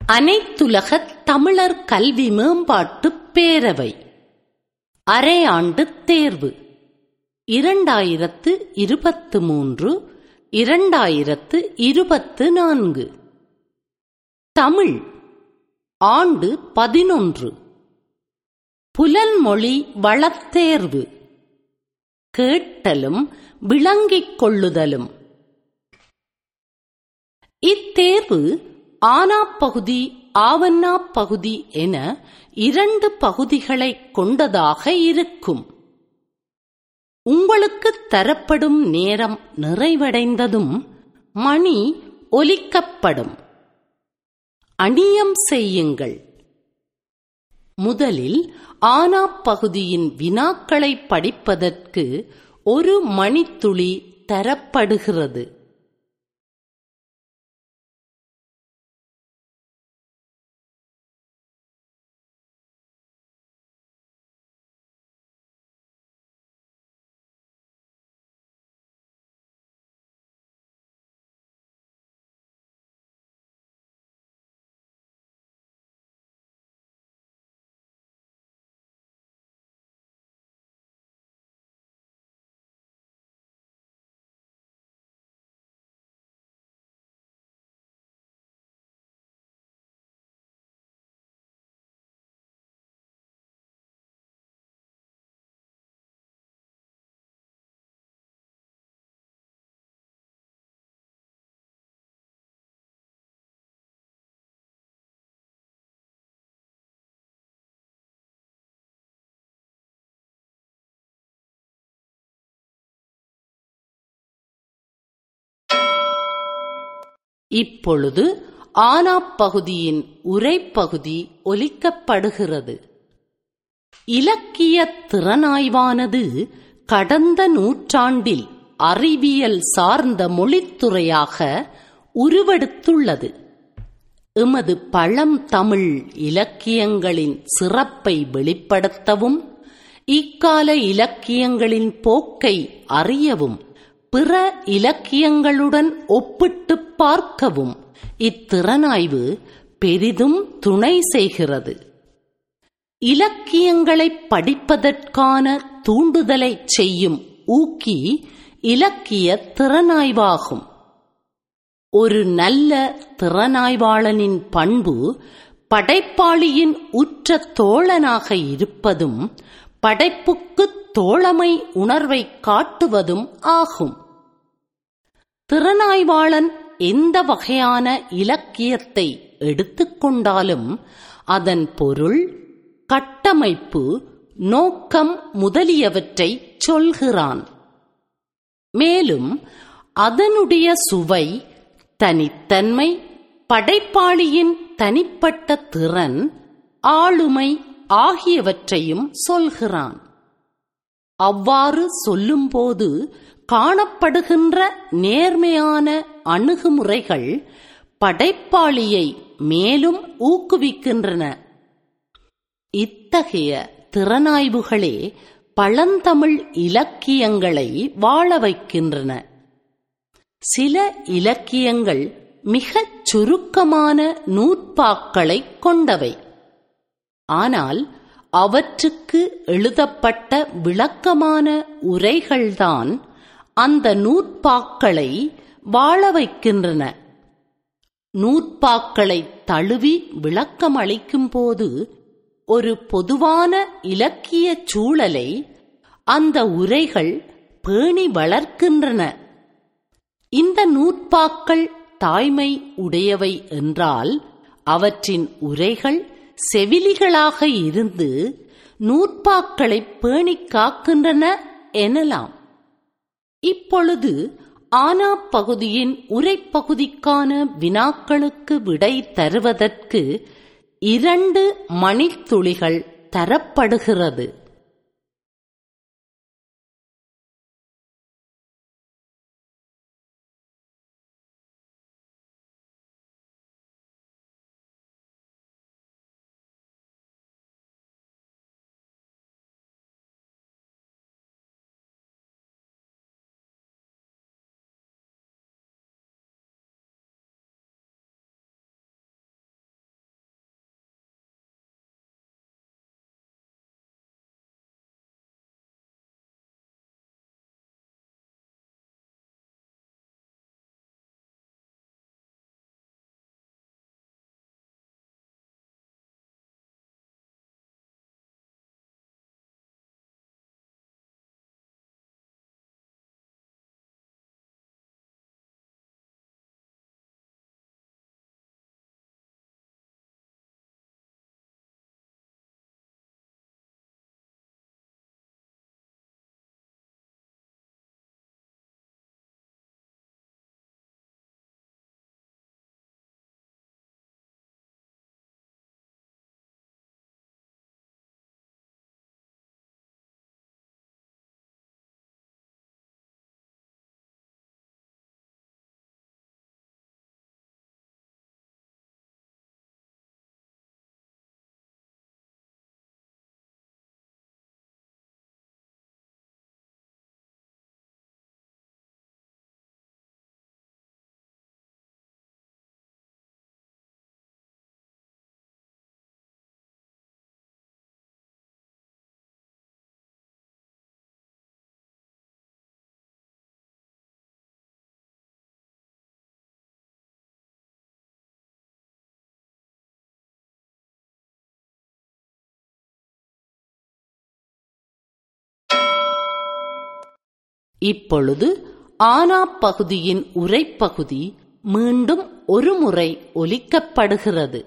அனைத்துலகத் தமிழர் கல்வி மேம்பாட்டுப் பேரவை அரையாண்டு தேர்வு இரண்டாயிரத்து இருபத்து மூன்று இரண்டாயிரத்து இருபத்து நான்கு தமிழ் ஆண்டு பதினொன்று புலன்மொழி வளத்தேர்வு கேட்டலும் விளங்கிக் கொள்ளுதலும் இத்தேர்வு ஆனாப் பகுதி ஆவன்னாப் பகுதி என இரண்டு பகுதிகளைக் கொண்டதாக இருக்கும் உங்களுக்கு தரப்படும் நேரம் நிறைவடைந்ததும் மணி ஒலிக்கப்படும் அணியம் செய்யுங்கள் முதலில் ஆனாப் பகுதியின் வினாக்களை படிப்பதற்கு ஒரு மணித்துளி தரப்படுகிறது இப்பொழுது ஆனாப் பகுதியின் உரைப்பகுதி ஒலிக்கப்படுகிறது இலக்கிய திறனாய்வானது கடந்த நூற்றாண்டில் அறிவியல் சார்ந்த மொழித்துறையாக உருவெடுத்துள்ளது எமது பழம் தமிழ் இலக்கியங்களின் சிறப்பை வெளிப்படுத்தவும் இக்கால இலக்கியங்களின் போக்கை அறியவும் பிற இலக்கியங்களுடன் ஒப்பிட்டுப் பார்க்கவும் இத்திறனாய்வு பெரிதும் துணை செய்கிறது இலக்கியங்களைப் படிப்பதற்கான தூண்டுதலைச் செய்யும் ஊக்கி இலக்கிய திறனாய்வாகும் ஒரு நல்ல திறனாய்வாளனின் பண்பு படைப்பாளியின் உற்ற தோழனாக இருப்பதும் படைப்புக்குத் தோழமை உணர்வை காட்டுவதும் ஆகும் திறனாய்வாளன் எந்த வகையான இலக்கியத்தை எடுத்துக்கொண்டாலும் அதன் பொருள் கட்டமைப்பு நோக்கம் முதலியவற்றை சொல்கிறான் மேலும் அதனுடைய சுவை தனித்தன்மை படைப்பாளியின் தனிப்பட்ட திறன் ஆளுமை ஆகியவற்றையும் சொல்கிறான் அவ்வாறு சொல்லும்போது காணப்படுகின்ற நேர்மையான அணுகுமுறைகள் படைப்பாளியை மேலும் ஊக்குவிக்கின்றன இத்தகைய திறனாய்வுகளே பழந்தமிழ் இலக்கியங்களை வாழ வைக்கின்றன சில இலக்கியங்கள் மிகச் சுருக்கமான நூற்பாக்களைக் கொண்டவை ஆனால் அவற்றுக்கு எழுதப்பட்ட விளக்கமான உரைகள்தான் அந்த நூற்பாக்களை வாழ வைக்கின்றன நூற்பாக்களை தழுவி விளக்கமளிக்கும் போது ஒரு பொதுவான இலக்கிய சூழலை அந்த உரைகள் பேணி வளர்க்கின்றன இந்த நூற்பாக்கள் தாய்மை உடையவை என்றால் அவற்றின் உரைகள் செவிலிகளாக இருந்து நூற்பாக்களை பேணிக் காக்கின்றன எனலாம் இப்பொழுது ஆனா பகுதியின் உரைப்பகுதிக்கான வினாக்களுக்கு விடை தருவதற்கு இரண்டு மணித்துளிகள் தரப்படுகிறது இப்பொழுது ஆனா பகுதியின் உரைப்பகுதி மீண்டும் ஒருமுறை ஒலிக்கப்படுகிறது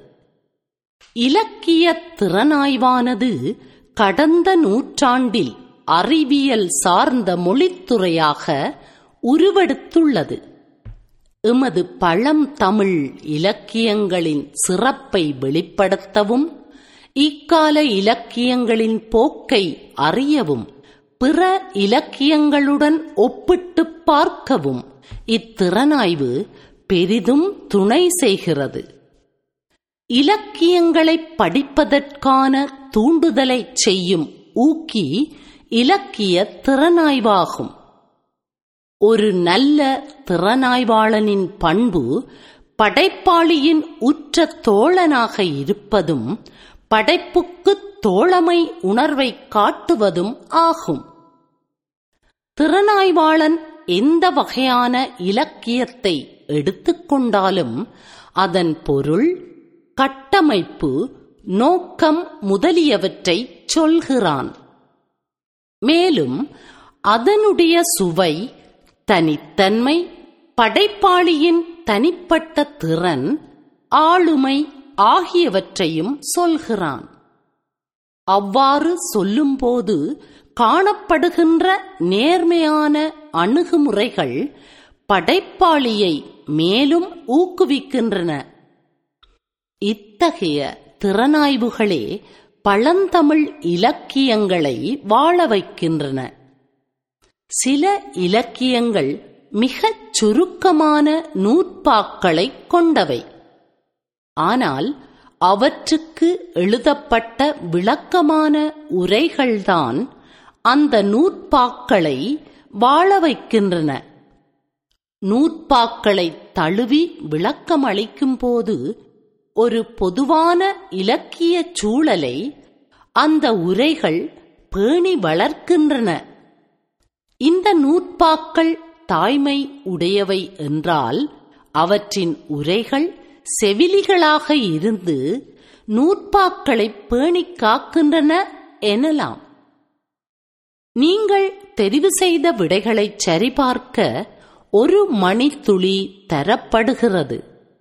இலக்கிய திறனாய்வானது கடந்த நூற்றாண்டில் அறிவியல் சார்ந்த மொழித்துறையாக உருவெடுத்துள்ளது எமது பழம் தமிழ் இலக்கியங்களின் சிறப்பை வெளிப்படுத்தவும் இக்கால இலக்கியங்களின் போக்கை அறியவும் பிற இலக்கியங்களுடன் ஒப்பிட்டுப் பார்க்கவும் இத்திறனாய்வு பெரிதும் துணை செய்கிறது இலக்கியங்களை படிப்பதற்கான தூண்டுதலை செய்யும் ஊக்கி இலக்கிய திறனாய்வாகும் ஒரு நல்ல திறனாய்வாளனின் பண்பு படைப்பாளியின் உற்ற தோழனாக இருப்பதும் படைப்புக்கு தோழமை உணர்வை காட்டுவதும் ஆகும் திறனாய்வாளன் எந்த வகையான இலக்கியத்தை எடுத்துக்கொண்டாலும் அதன் பொருள் கட்டமைப்பு நோக்கம் முதலியவற்றை சொல்கிறான் மேலும் அதனுடைய சுவை தனித்தன்மை படைப்பாளியின் தனிப்பட்ட திறன் ஆளுமை ஆகியவற்றையும் சொல்கிறான் அவ்வாறு சொல்லும்போது காணப்படுகின்ற நேர்மையான அணுகுமுறைகள் படைப்பாளியை மேலும் ஊக்குவிக்கின்றன இத்தகைய திறனாய்வுகளே பழந்தமிழ் இலக்கியங்களை வாழ வைக்கின்றன சில இலக்கியங்கள் மிகச் சுருக்கமான நூற்பாக்களை கொண்டவை ஆனால் அவற்றுக்கு எழுதப்பட்ட விளக்கமான உரைகள்தான் அந்த நூற்பாக்களை வாழ வைக்கின்றன நூற்பாக்களை தழுவி விளக்கம் அளிக்கும் போது ஒரு பொதுவான இலக்கிய சூழலை அந்த உரைகள் பேணி வளர்க்கின்றன இந்த நூற்பாக்கள் தாய்மை உடையவை என்றால் அவற்றின் உரைகள் செவிலிகளாக இருந்து நூற்பாக்களை பேணிக் காக்கின்றன எனலாம் நீங்கள் தெரிவு செய்த விடைகளை சரிபார்க்க ஒரு மணித்துளி தரப்படுகிறது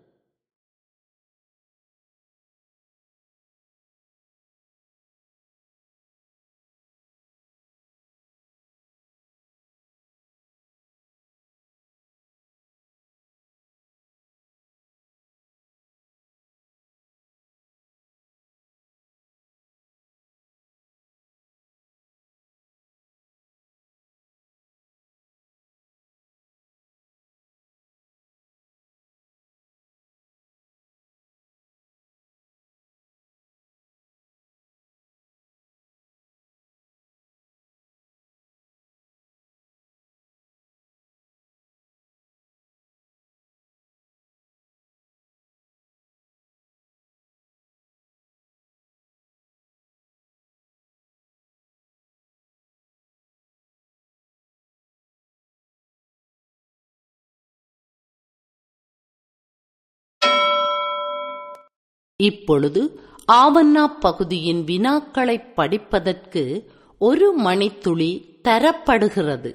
இப்பொழுது ஆவண்ணா பகுதியின் வினாக்களை படிப்பதற்கு ஒரு மணித்துளி தரப்படுகிறது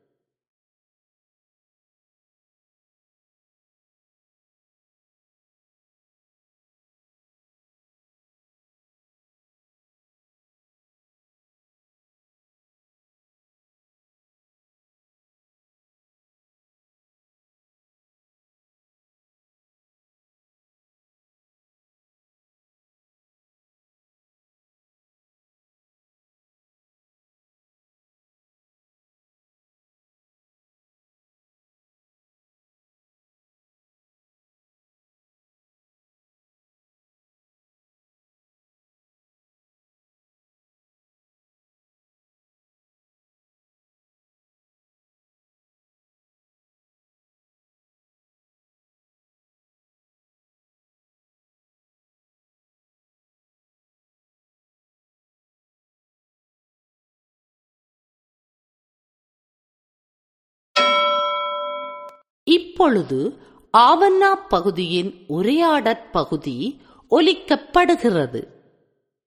இப்பொழுது ஆவண்ணா பகுதியின் உரையாடற் பகுதி ஒலிக்கப்படுகிறது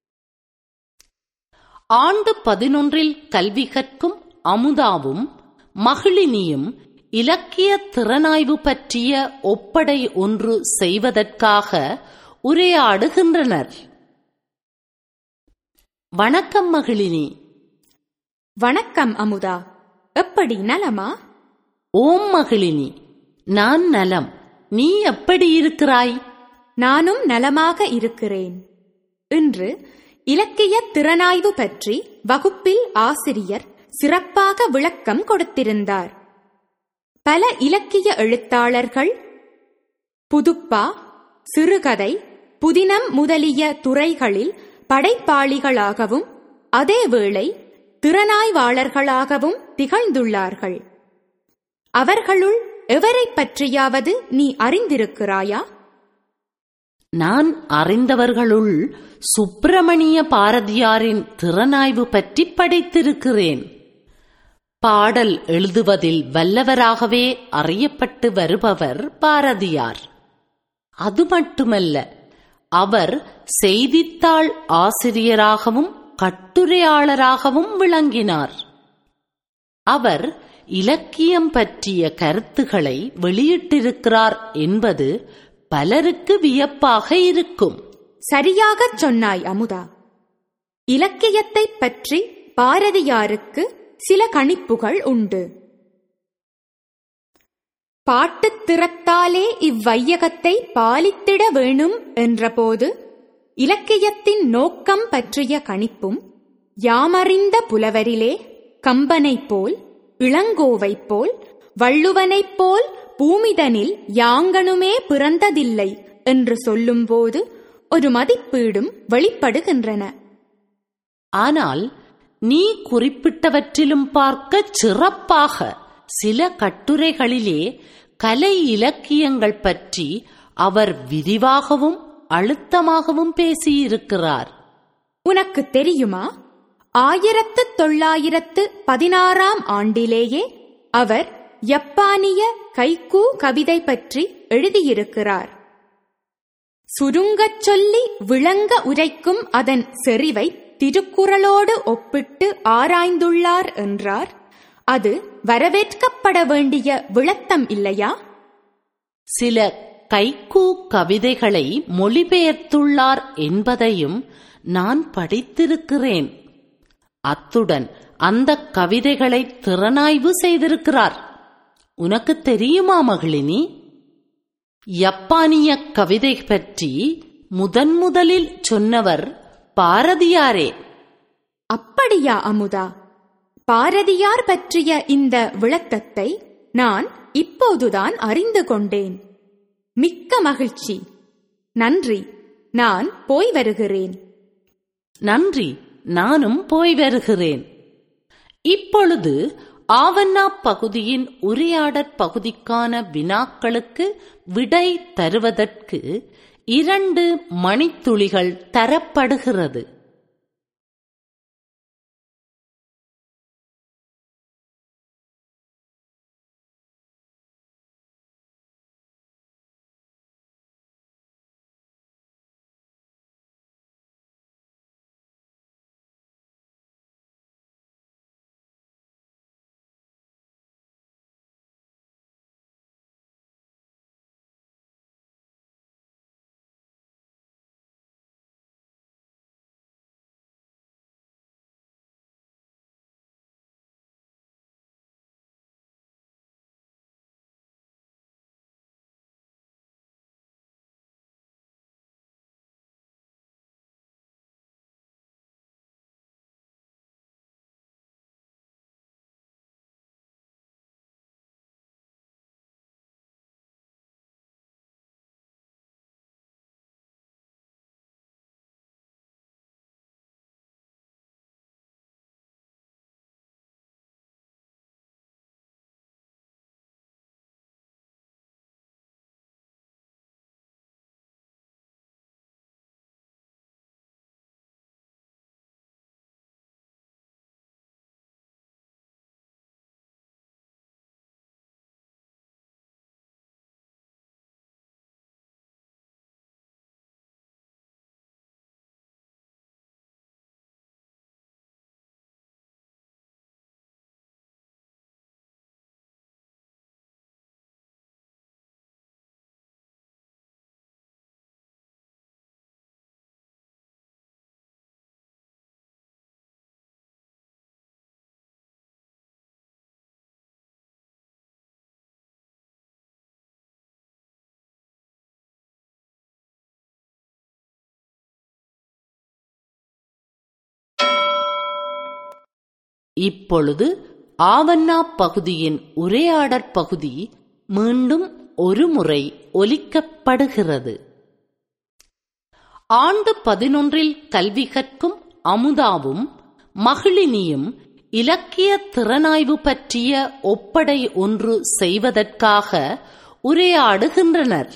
ஆண்டு பதினொன்றில் கல்வி கற்கும் அமுதாவும் மகிழினியும் இலக்கிய திறனாய்வு பற்றிய ஒப்படை ஒன்று செய்வதற்காக உரையாடுகின்றனர் வணக்கம் மகிழினி வணக்கம் அமுதா எப்படி நலமா ஓம் மகிழினி நான் நலம் நீ எப்படி இருக்கிறாய் நானும் நலமாக இருக்கிறேன் இன்று இலக்கிய திறனாய்வு பற்றி வகுப்பில் ஆசிரியர் சிறப்பாக விளக்கம் கொடுத்திருந்தார் பல இலக்கிய எழுத்தாளர்கள் புதுப்பா சிறுகதை புதினம் முதலிய துறைகளில் படைப்பாளிகளாகவும் அதேவேளை திறனாய்வாளர்களாகவும் திகழ்ந்துள்ளார்கள் அவர்களுள் எவரைப் பற்றியாவது நீ அறிந்திருக்கிறாயா நான் அறிந்தவர்களுள் சுப்பிரமணிய பாரதியாரின் திறனாய்வு பற்றி படித்திருக்கிறேன் பாடல் எழுதுவதில் வல்லவராகவே அறியப்பட்டு வருபவர் பாரதியார் அது மட்டுமல்ல அவர் செய்தித்தாள் ஆசிரியராகவும் கட்டுரையாளராகவும் விளங்கினார் அவர் இலக்கியம் பற்றிய கருத்துக்களை வெளியிட்டிருக்கிறார் என்பது பலருக்கு வியப்பாக இருக்கும் சரியாகச் சொன்னாய் அமுதா இலக்கியத்தைப் பற்றி பாரதியாருக்கு சில கணிப்புகள் உண்டு பாட்டுத் திறத்தாலே இவ்வையகத்தை பாலித்திட வேணும் என்றபோது இலக்கியத்தின் நோக்கம் பற்றிய கணிப்பும் யாமறிந்த புலவரிலே கம்பனைப் போல் இளங்கோவைப் போல் வள்ளுவனைப் போல் பூமிதனில் யாங்கனுமே பிறந்ததில்லை என்று சொல்லும்போது ஒரு மதிப்பீடும் வெளிப்படுகின்றன ஆனால் நீ குறிப்பிட்டவற்றிலும் பார்க்க சிறப்பாக சில கட்டுரைகளிலே கலை இலக்கியங்கள் பற்றி அவர் விரிவாகவும் அழுத்தமாகவும் பேசியிருக்கிறார் உனக்கு தெரியுமா ஆயிரத்து தொள்ளாயிரத்து பதினாறாம் ஆண்டிலேயே அவர் யப்பானிய கைக்கூ கவிதை பற்றி எழுதியிருக்கிறார் சுருங்கச் சொல்லி விளங்க உரைக்கும் அதன் செறிவை திருக்குறளோடு ஒப்பிட்டு ஆராய்ந்துள்ளார் என்றார் அது வரவேற்கப்பட வேண்டிய விளத்தம் இல்லையா சில கைக்கூ கவிதைகளை மொழிபெயர்த்துள்ளார் என்பதையும் நான் படித்திருக்கிறேன் அத்துடன் அந்த கவிதைகளை திறனாய்வு செய்திருக்கிறார் உனக்கு தெரியுமா மகிழினி யப்பானிய கவிதை பற்றி முதன் முதலில் சொன்னவர் பாரதியாரே அப்படியா அமுதா பாரதியார் பற்றிய இந்த விளக்கத்தை நான் இப்போதுதான் அறிந்து கொண்டேன் மிக்க மகிழ்ச்சி நன்றி நான் போய் வருகிறேன் நன்றி நானும் போய் வருகிறேன் இப்பொழுது ஆவண்ணா பகுதியின் உரையாடற் பகுதிக்கான வினாக்களுக்கு விடை தருவதற்கு இரண்டு மணித்துளிகள் தரப்படுகிறது இப்பொழுது ஆவண்ணா பகுதியின் உரையாடற் பகுதி மீண்டும் ஒருமுறை ஒலிக்கப்படுகிறது ஆண்டு பதினொன்றில் கல்வி கற்கும் அமுதாவும் மகிழினியும் இலக்கிய திறனாய்வு பற்றிய ஒப்படை ஒன்று செய்வதற்காக உரையாடுகின்றனர்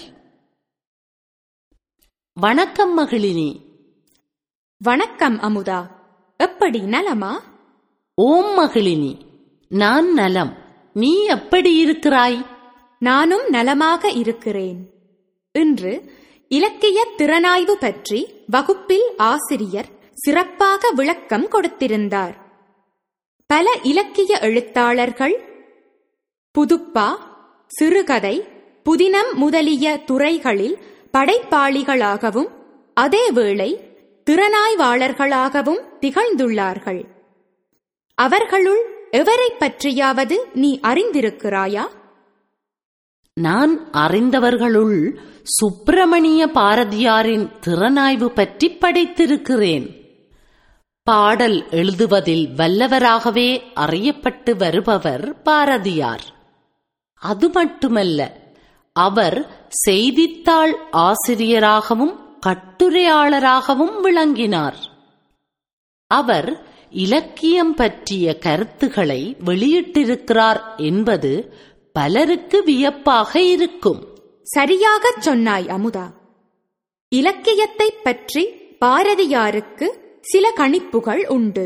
வணக்கம் மகிழினி வணக்கம் அமுதா எப்படி நலமா ஓம் மகிழினி நான் நலம் நீ எப்படி இருக்கிறாய் நானும் நலமாக இருக்கிறேன் இன்று இலக்கிய திறனாய்வு பற்றி வகுப்பில் ஆசிரியர் சிறப்பாக விளக்கம் கொடுத்திருந்தார் பல இலக்கிய எழுத்தாளர்கள் புதுப்பா சிறுகதை புதினம் முதலிய துறைகளில் படைப்பாளிகளாகவும் அதேவேளை திறனாய்வாளர்களாகவும் திகழ்ந்துள்ளார்கள் அவர்களுள் எவரைப் பற்றியாவது நீ அறிந்திருக்கிறாயா நான் அறிந்தவர்களுள் சுப்பிரமணிய பாரதியாரின் திறனாய்வு பற்றி படித்திருக்கிறேன் பாடல் எழுதுவதில் வல்லவராகவே அறியப்பட்டு வருபவர் பாரதியார் அது மட்டுமல்ல அவர் செய்தித்தாள் ஆசிரியராகவும் கட்டுரையாளராகவும் விளங்கினார் அவர் இலக்கியம் பற்றிய கருத்துக்களை வெளியிட்டிருக்கிறார் என்பது பலருக்கு வியப்பாக இருக்கும் சரியாகச் சொன்னாய் அமுதா இலக்கியத்தைப் பற்றி பாரதியாருக்கு சில கணிப்புகள் உண்டு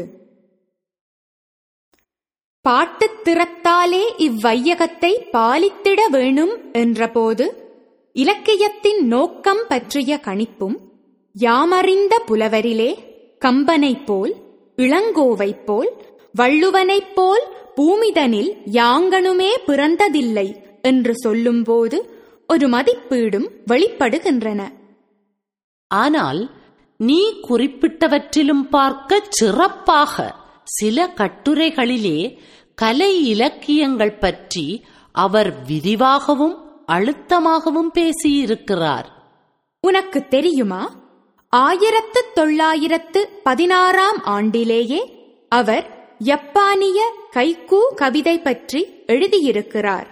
பாட்டுத் திறத்தாலே இவ்வையகத்தை பாலித்திட வேணும் என்றபோது இலக்கியத்தின் நோக்கம் பற்றிய கணிப்பும் யாமறிந்த புலவரிலே கம்பனைப் போல் இளங்கோவைப் போல் வள்ளுவனைப் போல் பூமிதனில் யாங்கனுமே பிறந்ததில்லை என்று சொல்லும்போது ஒரு மதிப்பீடும் வெளிப்படுகின்றன ஆனால் நீ குறிப்பிட்டவற்றிலும் பார்க்க சிறப்பாக சில கட்டுரைகளிலே கலை இலக்கியங்கள் பற்றி அவர் விரிவாகவும் அழுத்தமாகவும் பேசியிருக்கிறார் உனக்கு தெரியுமா ஆயிரத்து தொள்ளாயிரத்து பதினாறாம் ஆண்டிலேயே அவர் யப்பானிய கைக்கூ கவிதை பற்றி எழுதியிருக்கிறார்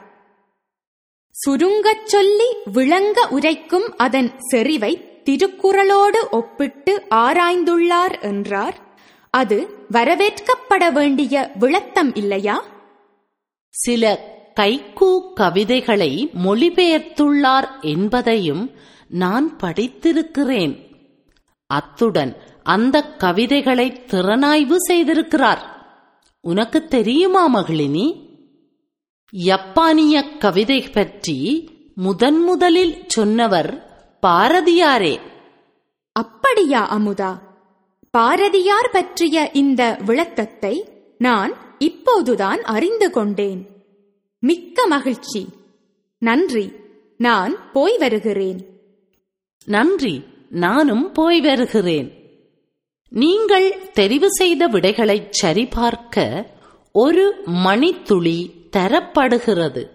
சுருங்கச் சொல்லி விளங்க உரைக்கும் அதன் செறிவை திருக்குறளோடு ஒப்பிட்டு ஆராய்ந்துள்ளார் என்றார் அது வரவேற்கப்பட வேண்டிய விளத்தம் இல்லையா சில கைக்கூ கவிதைகளை மொழிபெயர்த்துள்ளார் என்பதையும் நான் படித்திருக்கிறேன் அத்துடன் அந்த கவிதைகளை திறனாய்வு செய்திருக்கிறார் உனக்கு தெரியுமா மகிழினி யப்பானிய கவிதை பற்றி முதன் முதலில் சொன்னவர் பாரதியாரே அப்படியா அமுதா பாரதியார் பற்றிய இந்த விளக்கத்தை நான் இப்போதுதான் அறிந்து கொண்டேன் மிக்க மகிழ்ச்சி நன்றி நான் போய் வருகிறேன் நன்றி நானும் போய் வருகிறேன் நீங்கள் தெரிவு செய்த விடைகளை சரிபார்க்க ஒரு மணித்துளி தரப்படுகிறது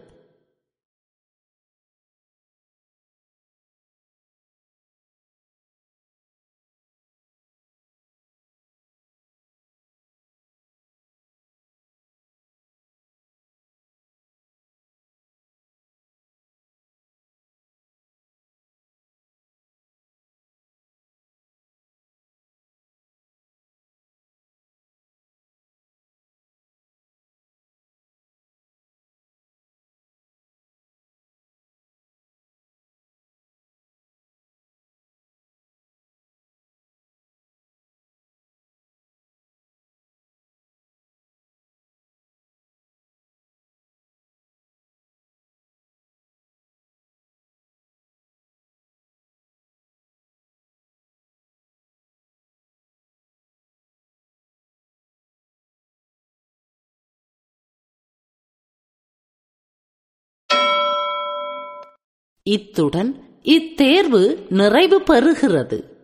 இத்துடன் இத்தேர்வு நிறைவு பெறுகிறது